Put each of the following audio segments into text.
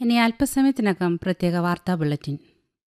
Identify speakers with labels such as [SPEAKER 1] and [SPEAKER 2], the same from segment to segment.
[SPEAKER 1] ഇനി അല്പസമയത്തിനകം പ്രത്യേക വാർത്താ ബുള്ളറ്റിൻ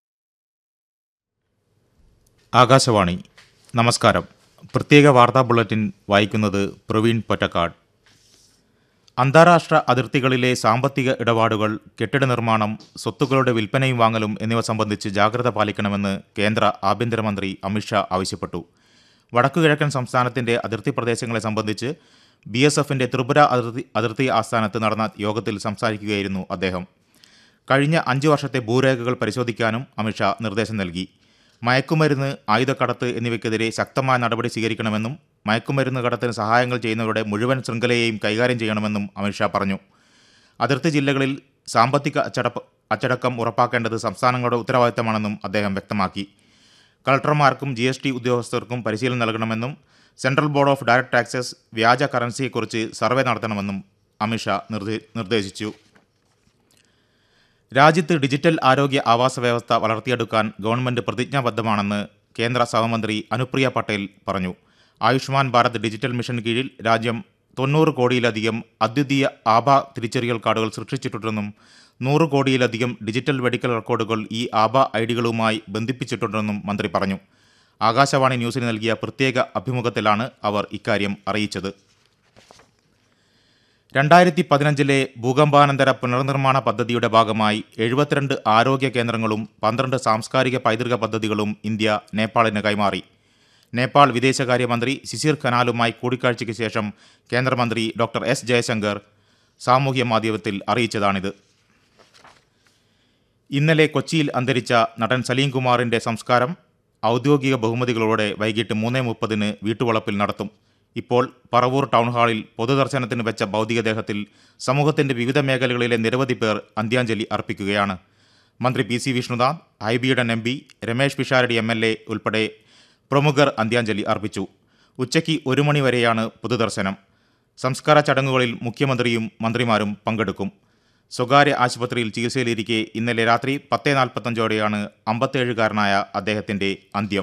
[SPEAKER 2] ആകാശവാണി നമസ്കാരം പ്രത്യേക വാർത്താ ബുള്ളറ്റിൻ വായിക്കുന്നത് പ്രവീൺ പൊറ്റക്കാട് അന്താരാഷ്ട്ര അതിർത്തികളിലെ സാമ്പത്തിക ഇടപാടുകൾ കെട്ടിട നിർമ്മാണം സ്വത്തുക്കളുടെ വിൽപ്പനയും വാങ്ങലും എന്നിവ സംബന്ധിച്ച് ജാഗ്രത പാലിക്കണമെന്ന് കേന്ദ്ര ആഭ്യന്തരമന്ത്രി അമിത്ഷാ ആവശ്യപ്പെട്ടു വടക്കുകിഴക്കൻ സംസ്ഥാനത്തിന്റെ അതിർത്തി പ്രദേശങ്ങളെ സംബന്ധിച്ച് ബി എസ് എഫിന്റെ ത്രിപുര അതിർത്തി അതിർത്തി ആസ്ഥാനത്ത് നടന്ന യോഗത്തിൽ സംസാരിക്കുകയായിരുന്നു അദ്ദേഹം കഴിഞ്ഞ അഞ്ച് വർഷത്തെ ഭൂരേഖകൾ പരിശോധിക്കാനും അമിത്ഷാ നിർദ്ദേശം നൽകി മയക്കുമരുന്ന് ആയുധക്കടത്ത് എന്നിവയ്ക്കെതിരെ ശക്തമായ നടപടി സ്വീകരിക്കണമെന്നും മയക്കുമരുന്ന് കടത്തിന് സഹായങ്ങൾ ചെയ്യുന്നവരുടെ മുഴുവൻ ശൃംഖലയെയും കൈകാര്യം ചെയ്യണമെന്നും അമിത്ഷാ പറഞ്ഞു അതിർത്തി ജില്ലകളിൽ സാമ്പത്തിക അച്ചടപ്പ് അച്ചടക്കം ഉറപ്പാക്കേണ്ടത് സംസ്ഥാനങ്ങളുടെ ഉത്തരവാദിത്തമാണെന്നും അദ്ദേഹം വ്യക്തമാക്കി കളക്ടർമാർക്കും ജി എസ് ടി ഉദ്യോഗസ്ഥർക്കും പരിശീലനം നൽകണമെന്നും central board of direct taxes വ്യാജ കറൻസിയെക്കുറിച്ച് സർവേ നടത്തണമെന്നും അമിത്ഷാ നിർദ്ദേ- നിർദ്ദേശിച്ചു രാജ്യത്ത് ഡിജിറ്റൽ ആരോഗ്യ ആവാസ വ്യവസ്ഥ വളർത്തിയെടുക്കാൻ ഗവൺമെന്റ് പ്രതിജ്ഞാബദ്ധമാണെന്ന് കേന്ദ്ര സഹമന്ത്രി അനുപ്രിയ പട്ടേൽ പറഞ്ഞു ആയുഷ്മാൻ ഭാരത് ഡിജിറ്റൽ മിഷൻ കീഴിൽ രാജ്യം തൊണ്ണൂറ് കോടിയിലധികം അദ്വിതീയ ആഭ തിരിച്ചറിയൽ കാർഡുകൾ സൃഷ്ടിച്ചിട്ടുണ്ടെന്നും നൂറ് കോടിയിലധികം ഡിജിറ്റൽ മെഡിക്കൽ റെക്കോർഡുകൾ ഈ ആഭ ഐഡികളുമായി ബന്ധിപ്പിച്ചിട്ടുണ്ടെന്നും മന്ത്രി പറഞ്ഞു ആകാശവാണി ന്യൂസിന് നൽകിയ പ്രത്യേക അഭിമുഖത്തിലാണ് അവർ ഇക്കാര്യം അറിയിച്ചത് രണ്ടായിരത്തി പതിനഞ്ചിലെ ഭൂകമ്പാനന്തര പുനർനിർമ്മാണ പദ്ധതിയുടെ ഭാഗമായി എഴുപത്തിരണ്ട് ആരോഗ്യ കേന്ദ്രങ്ങളും പന്ത്രണ്ട് സാംസ്കാരിക പൈതൃക പദ്ധതികളും ഇന്ത്യ നേപ്പാളിന് കൈമാറി നേപ്പാൾ വിദേശകാര്യമന്ത്രി ശിശിർ ഖനാലുമായി കൂടിക്കാഴ്ചയ്ക്ക് ശേഷം കേന്ദ്രമന്ത്രി ഡോക്ടർ എസ് ജയശങ്കർ സാമൂഹ്യ മാധ്യമത്തിൽ അറിയിച്ചതാണിത് ഇന്നലെ കൊച്ചിയിൽ അന്തരിച്ച നടൻ സലീം കുമാറിന്റെ സംസ്കാരം ഔദ്യോഗിക ബഹുമതികളോടെ വൈകിട്ട് മൂന്ന് മുപ്പതിന് വീട്ടുവളപ്പിൽ നടത്തും ഇപ്പോൾ പറവൂർ ടൗൺ ഹാളിൽ പൊതുദർശനത്തിന് വെച്ച ഭൗതികദേഹത്തിൽ സമൂഹത്തിന്റെ വിവിധ മേഖലകളിലെ നിരവധി പേർ അന്ത്യാഞ്ജലി അർപ്പിക്കുകയാണ് മന്ത്രി പി സി വിഷ്ണുനാഥ് ഹൈബിയുടെ M P Ramesh Pisharody M L A ഉൾപ്പെടെ പ്രമുഖർ അന്ത്യാഞ്ജലി അർപ്പിച്ചു ഉച്ചയ്ക്ക് ഒരു മണിവരെയാണ് പൊതുദർശനം സംസ്കാര ചടങ്ങുകളിൽ മുഖ്യമന്ത്രിയും മന്ത്രിമാരും പങ്കെടുക്കും സ്വകാര്യ ആശുപത്രിയിൽ ചികിത്സയിലിരിക്കെ ഇന്നലെ രാത്രി പത്ത് നാൽപ്പത്തഞ്ചോടെയാണ് അമ്പത്തേഴുകാരനായ അദ്ദേഹത്തിന്റെ അന്ത്യം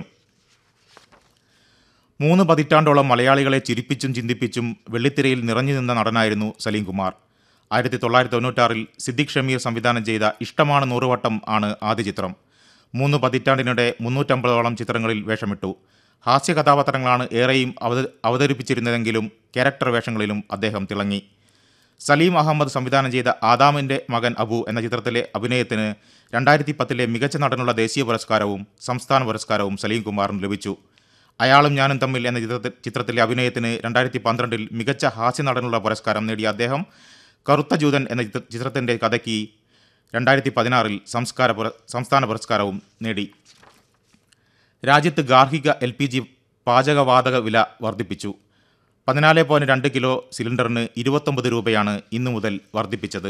[SPEAKER 2] മൂന്ന് പതിറ്റാണ്ടോളം മലയാളികളെ ചിരിപ്പിച്ചും ചിന്തിപ്പിച്ചും വെള്ളിത്തിരയിൽ നിറഞ്ഞു നിന്ന നടനായിരുന്നു സലീം കുമാർ ആയിരത്തി തൊള്ളായിരത്തി തൊണ്ണൂറ്റാറിൽ സിദ്ദിഖ് ഷമീർ സംവിധാനം ചെയ്ത ഇഷ്ടമാണ് നൂറുവട്ടം ആണ് ആദ്യ ചിത്രം മൂന്ന് പതിറ്റാണ്ടിനിടെ മുന്നൂറ്റമ്പതോളം ചിത്രങ്ങളിൽ വേഷമിട്ടു ഹാസ്യ കഥാപാത്രങ്ങളാണ് ഏറെയും അവത അവതരിപ്പിച്ചിരുന്നതെങ്കിലും ക്യാരക്ടർ വേഷങ്ങളിലും അദ്ദേഹം തിളങ്ങി സലീം അഹമ്മദ് സംവിധാനം ചെയ്ത ആദാമിൻ്റെ മകൻ അബു എന്ന ചിത്രത്തിലെ അഭിനയത്തിന് രണ്ടായിരത്തി പത്തിലെ മികച്ച നടനുള്ള ദേശീയ പുരസ്കാരവും സംസ്ഥാന പുരസ്കാരവും സലീം കുമാറിന് ലഭിച്ചു അയാളും ഞാനും തമ്മിൽ എന്ന ചിത്രത്തിൽ ചിത്രത്തിലെ അഭിനയത്തിന് രണ്ടായിരത്തി പന്ത്രണ്ടിൽ മികച്ച ഹാസ്യ നടനുള്ള പുരസ്കാരം നേടിയ അദ്ദേഹം കറുത്ത ജൂതൻ എന്ന ചിത്ര ചിത്രത്തിൻ്റെ കഥയ്ക്ക് രണ്ടായിരത്തി പതിനാറിൽ സംസ്കാര പുര സംസ്ഥാന പുരസ്കാരവും നേടി രാജ്യത്ത് ഗാർഹിക എൽ പി ജി പാചകവാതക വില വർദ്ധിപ്പിച്ചു പതിനാല് പോയിന്റ് രണ്ട് കിലോ സിലിണ്ടറിന് ഇരുപത്തൊമ്പത് രൂപയാണ് ഇന്നു മുതൽ വർദ്ധിപ്പിച്ചത്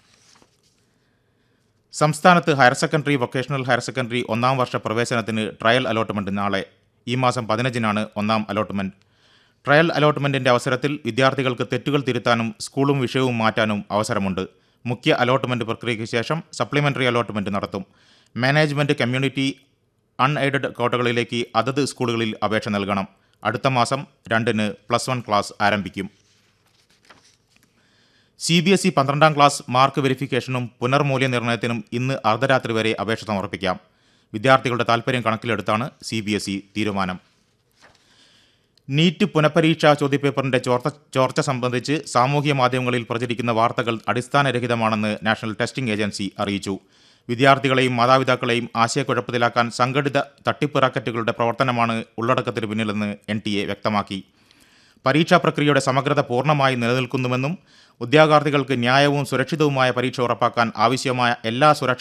[SPEAKER 2] സംസ്ഥാനത്ത് higher secondary vocational higher secondary ഒന്നാം വർഷ പ്രവേശനത്തിന് ട്രയൽ അലോട്ട്മെന്റ് നാളെ ഈ മാസം പതിനഞ്ചിനാണ് ഒന്നാം അലോട്ട്മെന്റ് ട്രയൽ അലോട്ട്മെന്റിന്റെ അവസരത്തിൽ വിദ്യാർത്ഥികൾക്ക് തെറ്റുകൾ തിരുത്താനും സ്കൂളും വിഷയവും മാറ്റാനും അവസരമുണ്ട് മുഖ്യ അലോട്ട്മെന്റ് പ്രക്രിയയ്ക്ക് ശേഷം സപ്ലിമെന്ററി അലോട്ട്മെന്റ് നടത്തും മാനേജ്മെന്റ് കമ്മ്യൂണിറ്റി അൺഎയ്ഡഡ് കോട്ടകളിലേക്ക് അതത് സ്കൂളുകളിൽ അപേക്ഷ നൽകണം അടുത്ത മാസം രണ്ടിന് പ്ലസ് വൺ ക്ലാസ് ആരംഭിക്കും സി ബി എസ് ഇ പന്ത്രണ്ടാം ക്ലാസ് മാർക്ക് വെരിഫിക്കേഷനും പുനർമൂല്യനിർണ്ണയത്തിനും ഇന്ന് അർദ്ധരാത്രി വരെ അപേക്ഷ സമർപ്പിക്കാം വിദ്യാർത്ഥികളുടെ താൽപ്പര്യം കണക്കിലെടുത്താണ് സി ബി എസ് ഇ തീരുമാനം നീറ്റ് പുനഃപരീക്ഷാ ചോദ്യപേപ്പറിന്റെ ചോർച്ച ചോർച്ച സംബന്ധിച്ച് സാമൂഹ്യ മാധ്യമങ്ങളിൽ പ്രചരിക്കുന്ന വാർത്തകൾ അടിസ്ഥാനരഹിതമാണെന്ന് നാഷണൽ ടെസ്റ്റിംഗ് ഏജൻസി അറിയിച്ചു വിദ്യാർത്ഥികളെയും മാതാപിതാക്കളെയും ആശയക്കുഴപ്പത്തിലാക്കാൻ സംഘടിത തട്ടിപ്പ് റാക്കറ്റുകളുടെ പ്രവർത്തനമാണ് ഉള്ളടക്കത്തിന് പിന്നിലെന്ന് എൻ ടി എ വ്യക്തമാക്കി പരീക്ഷാ പ്രക്രിയയുടെ സമഗ്രത പൂർണ്ണമായി നിലനിൽക്കുന്നുവെന്നും ഉദ്യോഗാർത്ഥികൾക്ക് ന്യായവും സുരക്ഷിതവുമായ പരീക്ഷ ഉറപ്പാക്കാൻ ആവശ്യമായ എല്ലാ സുരക്ഷാ